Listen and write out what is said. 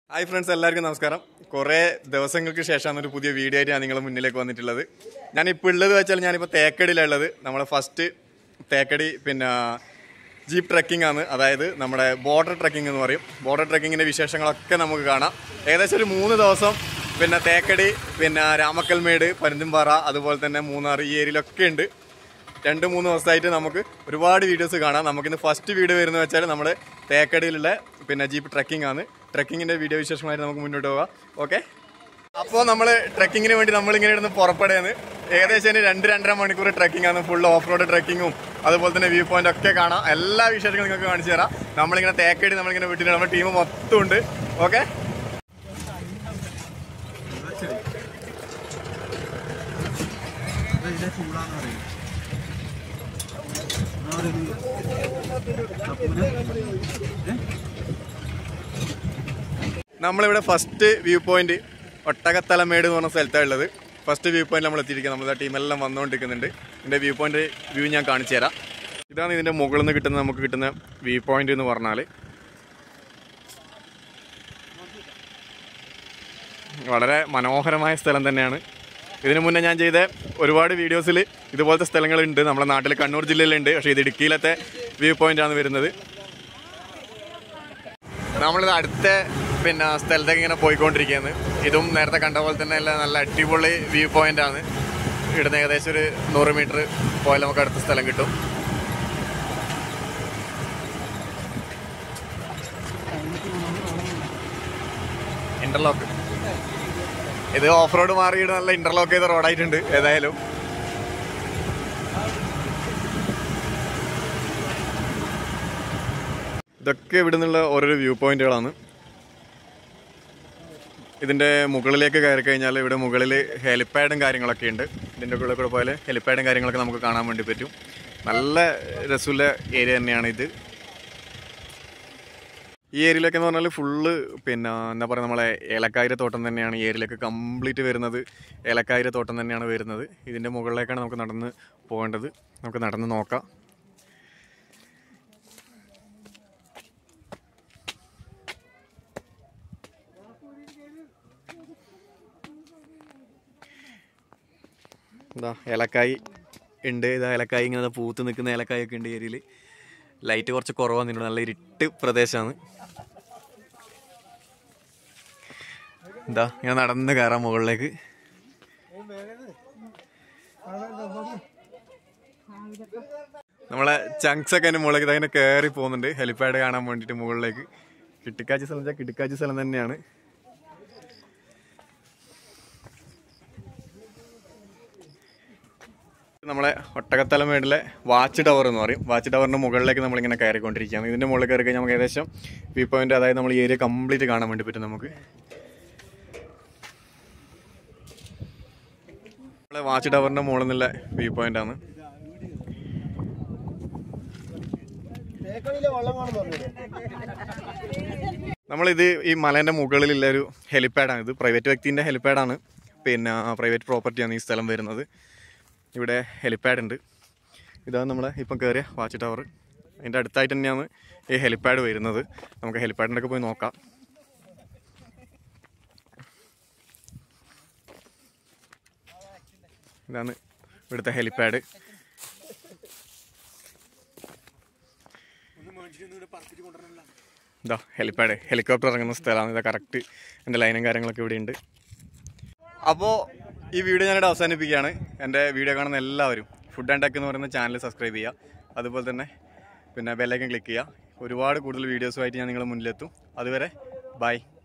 hi friends എല്ലാവർക്കും നമസ്കാരം കുറേ ദിവസങ്ങൾക്ക് ശേഷമാണ് ഒരു പുതിയ വീഡിയോ ആയിട്ട് ഞാൻ നിങ്ങളുടെ മുന്നിലേക്ക് വന്നിട്ടുള്ളത് ഞാൻ ഇപ്പോൾ ഉള്ളത് വെച്ചാൽ ഞാനിപ്പോൾ തേക്കടിയിലുള്ളത് നമ്മുടെ ഫസ്റ്റ് തേക്കടി പിന്നെ ജീപ്പ് ട്രക്കിംഗ് ആണ് അതായത് നമ്മുടെ ബോർഡർ ട്രക്കിംഗ് എന്ന് പറയും ബോർഡർ ട്രക്കിങ്ങിൻ്റെ വിശേഷങ്ങളൊക്കെ നമുക്ക് കാണാം ഏകദേശം ഒരു മൂന്ന് ദിവസം പിന്നെ തേക്കടി പിന്നെ രാമക്കൽമേട് പരുന്തുംപാറ അതുപോലെ തന്നെ മൂന്നാർ ഈ ഏരിയയിലൊക്കെ ഉണ്ട് രണ്ട് മൂന്ന് ദിവസമായിട്ട് നമുക്ക് ഒരുപാട് വീഡിയോസ് കാണാം നമുക്കിന്ന് ഫസ്റ്റ് വീഡിയോ വരുന്നത് വെച്ചാൽ നമ്മുടെ തേക്കടിയിലുള്ള പിന്നെ ജീപ്പ് ട്രക്കിംഗ് ആണ് ട്രക്കിങ്ങിൻ്റെ വീഡിയോ വിശേഷമായിട്ട് നമുക്ക് മുന്നോട്ട് പോകാം ഓക്കെ അപ്പോൾ നമ്മൾ ട്രക്കിങ്ങിന് വേണ്ടി നമ്മളിങ്ങനെ ഇരുന്ന് പുറപ്പെടുകയാണ് ഏകദേശം ഇനി രണ്ട് രണ്ടര മണിക്കൂർ ട്രക്കിംഗ് ആണ് ഫുൾ ഓഫ് റോഡ് ട്രക്കിങ്ങും അതുപോലെ തന്നെ വ്യൂ പോയിന്റ് ഒക്കെ കാണാം എല്ലാ വിശേഷങ്ങളും നിങ്ങൾക്ക് കാണിച്ചു തരാം നമ്മളിങ്ങനെ തേക്കടി നമ്മളിങ്ങനെ വീട്ടിൽ നമ്മുടെ ടീം മൊത്തം ഉണ്ട് ഓക്കെ ഇതിന്റെ ചൂടാന്ന് പറയും ആ ഒരു അപ്പൂന് ഏ നമ്മളിവിടെ ഫസ്റ്റ് വ്യൂ പോയിന്റ് ഒട്ടകത്തലമേട് എന്ന് പറഞ്ഞ സ്ഥലത്താണ് ഉള്ളത് ഫസ്റ്റ് വ്യൂ പോയിന്റ് നമ്മൾ എത്തിയിരിക്കുന്നത് നമ്മുടെ ടീമെല്ലാം വന്നുകൊണ്ടിരിക്കുന്നുണ്ട് ഇതിൻ്റെ വ്യൂ പോയിന്റ് വ്യൂ ഞാൻ കാണിച്ചു തരാം ഇതാണ് ഇതിൻ്റെ മുകളിൽ നിന്ന് കിട്ടുന്ന നമുക്ക് കിട്ടുന്ന വ്യൂ പോയിന്റ് എന്ന് പറഞ്ഞാൽ വളരെ മനോഹരമായ സ്ഥലം തന്നെയാണ് ഇതിനു മുന്നേ ഞാൻ ചെയ്ത ഒരുപാട് വീഡിയോസിൽ ഇതുപോലത്തെ സ്ഥലങ്ങളുണ്ട് നമ്മുടെ നാട്ടിൽ കണ്ണൂർ ജില്ലയിലുണ്ട് പക്ഷേ ഇത് ഇടുക്കിയിലത്തെ വ്യൂ പോയിന്റാണ് വരുന്നത് നമ്മളിത് അടുത്ത പിന്നെ സ്ഥലത്തേക്ക് ഇങ്ങനെ പോയിക്കൊണ്ടിരിക്കുകയാണ് ഇതും നേരത്തെ കണ്ട പോലെ തന്നെ എല്ലാം നല്ല അടിപൊളി വ്യൂ പോയിന്റ് ആണ് ഇവിടുന്ന് ഏകദേശം ഒരു നൂറ് മീറ്റർ പോയാൽ നമുക്ക് അടുത്ത സ്ഥലം കിട്ടും ഇന്റർലോക്ക് ഇത് ഓഫ് റോഡ് മാറിയിട്ട് നല്ല ഇന്റർലോക്ക് ചെയ്ത റോഡായിട്ടുണ്ട് ഏതായാലും ഇതൊക്കെ ഇവിടെ നിന്നുള്ള ഓരോരോ വ്യൂ പോയിന്റുകളാണ് ഇതിൻ്റെ മുകളിലേക്ക് കയറി കഴിഞ്ഞാൽ ഇവിടെ മുകളിൽ ഹെലിപ്പാഡും കാര്യങ്ങളൊക്കെ ഉണ്ട് ഇതിൻ്റെ ഉള്ളിൽ കൂടെ പോയാൽ ഹെലിപ്പാഡും കാര്യങ്ങളൊക്കെ നമുക്ക് കാണാൻ വേണ്ടി പറ്റും നല്ല രസമുള്ള ഏരിയ തന്നെയാണ് ഇത് ഈ ഏരിയയിലൊക്കെ എന്ന് പറഞ്ഞാൽ ഫുള്ള് പിന്നെ എന്താ പറയുക നമ്മളെ ഏലക്കായിര തോട്ടം തന്നെയാണ് ഈ ഏരിയയിലൊക്കെ കംപ്ലീറ്റ് വരുന്നത് ഏലക്കായിര തോട്ടം തന്നെയാണ് വരുന്നത് ഇതിൻ്റെ മുകളിലേക്കാണ് നമുക്ക് നടന്ന് പോകേണ്ടത് നമുക്ക് നടന്ന് നോക്കാം എന്താ ഏലക്കായി ഉണ്ട് ഇതാ ഏലക്കായി ഇങ്ങനെ ദാ പൂത്ത് നിൽക്കുന്ന ഏലക്കായി ഒക്കെ ഉണ്ട് ഏരിയയിൽ ലൈറ്റ് കുറച്ച് കുറവാണ് ഇതിനോട് നല്ല ഇരുട്ട് പ്രദേശമാണ് എന്താ ഇങ്ങനെ നടന്ന് കയറാം മുകളിലേക്ക് നമ്മളെ ചങ്ക്സ് ഒക്കെ അതിന്റെ മുകളിലേക്ക് അങ്ങനെ കയറി പോകുന്നുണ്ട് ഹെലിപ്പാഡ് കാണാൻ വേണ്ടിയിട്ട് മുകളിലേക്ക് കിട്ടിക്കാച്ചി സ്ഥലം വെച്ചാൽ കിട്ടിക്കാച്ചി സ്ഥലം തന്നെയാണ് നമ്മളെ ഒട്ടകത്തലമേടിലെ വാച്ച് ടവർ എന്ന് പറയും വാച്ച് ടവറിന്റെ മുകളിലേക്ക് നമ്മളിങ്ങനെ കയറിക്കൊണ്ടിരിക്കുകയാണ് ഇതിന്റെ മുകളിൽ കയറി കഴിഞ്ഞാൽ നമുക്ക് ഏകദേശം വ്യൂ പോയിന്റ് അതായത് നമ്മൾ ഈ ഏരിയ കംപ്ലീറ്റ് കാണാൻ വേണ്ടി പറ്റും നമുക്ക് നമ്മളെ വാച്ച് ടവറിന്റെ മുകളിൽ നിന്നുള്ള വ്യൂ പോയിന്റ് ആണ് നമ്മളിത് ഈ മലേൻ്റെ മുകളിലുള്ള ഒരു ഹെലിപ്പാഡാണ് ഇത് പ്രൈവറ്റ് വ്യക്തിൻ്റെ ഹെലിപ്പാഡാണ് പിന്നെ പ്രൈവറ്റ് പ്രോപ്പർട്ടിയാണ് ഈ സ്ഥലം വരുന്നത് ഇവിടെ ഹെലിപ്പാഡ് ഉണ്ട് ഇതാണ് നമ്മുടെ ഇപ്പം കയറിയ വാച്ച് ടവർ അതിൻ്റെ അടുത്തായിട്ട് തന്നെയാണ് ഈ ഹെലിപ്പാഡ് വരുന്നത് നമുക്ക് ഹെലിപ്പാഡിൻ്റെ ഒക്കെ പോയി നോക്കാം ഇതാണ് ഇവിടുത്തെ ഹെലിപ്പാഡ് ഇതാ ഹെലിപ്പാഡ് ഹെലികോപ്റ്റർ ഇറങ്ങുന്ന സ്ഥലമാണ് ഇതാ കറക്റ്റ് എൻ്റെ ലൈനും കാര്യങ്ങളൊക്കെ ഇവിടെ ഉണ്ട് അപ്പോൾ ഈ വീഡിയോ ഞാനിവിടെ അവസാനിപ്പിക്കുകയാണ് എൻ്റെ വീഡിയോ കാണുന്ന എല്ലാവരും ഫുഡ് ആൻഡ് ടെക് എന്ന് പറയുന്ന ചാനൽ സബ്സ്ക്രൈബ് ചെയ്യുക അതുപോലെ തന്നെ പിന്നെ ബെല്ലൈക്കൻ ക്ലിക്ക് ചെയ്യുക ഒരുപാട് കൂടുതൽ വീഡിയോസുമായിട്ട് ഞാൻ നിങ്ങളുടെ മുന്നിലെത്തും അതുവരെ ബൈ